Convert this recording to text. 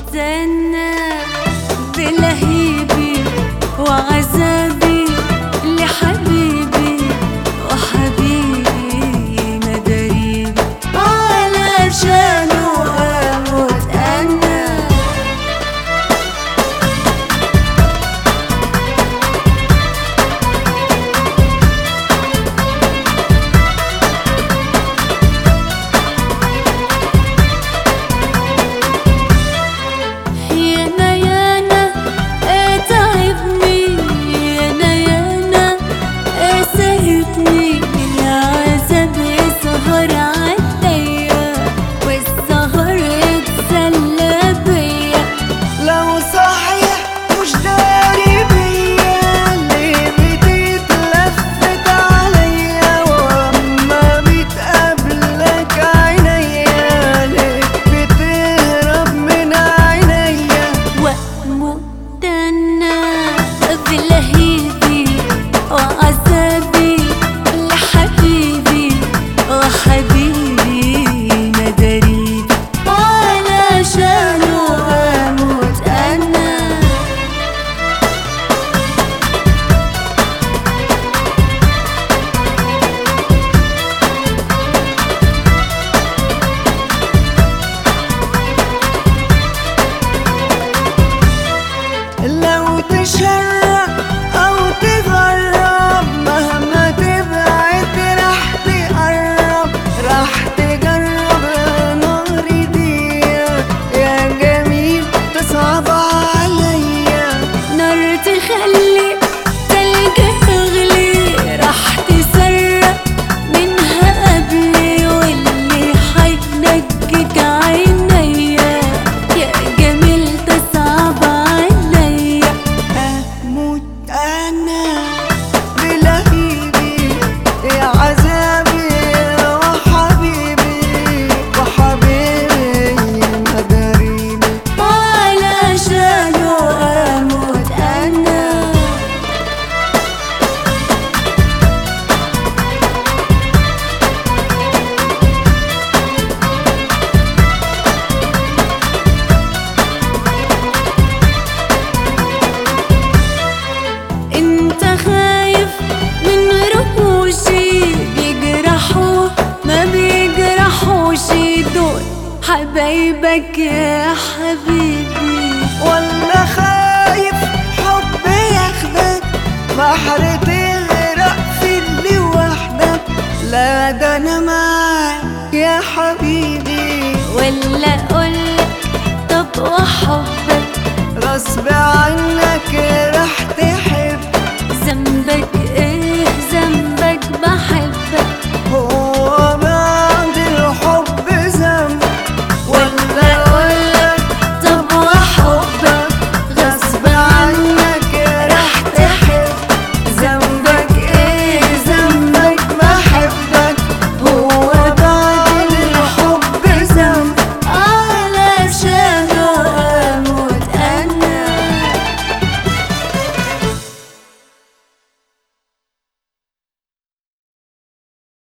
مستنى بلهيبي وعذابي لحبيبي وحبيبي مداريبي علشانه اموت انا يانا يانا اتعبني يانا يانا سهرتني العذاب يسهر عليا والسهر يتسلى بيا لو صحيح مش داري بيا ليه بتتلفت عليا واما بتقابلك عينيا ليه بتهرب من عينيا واموت انا بلهيبي وعذابي لحبيبي وحبيبي مداريبي علشانه اموت انا لو تشرق او تغرب مهما تبعد راح تقرب راح تجرب نار دي يا جميل تصعب عليا نار تخلي تلج يغلي راح تسرق منها قبلي واللي حينجك عينيا يا جميل تصعب عليا اموت انا بلهيبي يا عذابي وحبيبي وحبيبي مداريبي علشانه اموت انا انت خايف من رموشي بيجرحوا ما بيجرحوش دول حبايبك يا حبيبي ولا خايف حب ياخدك بحر تغرق في اللي وحدك لا ده انا معاك يا حبيبي ولا اقولك طب وحب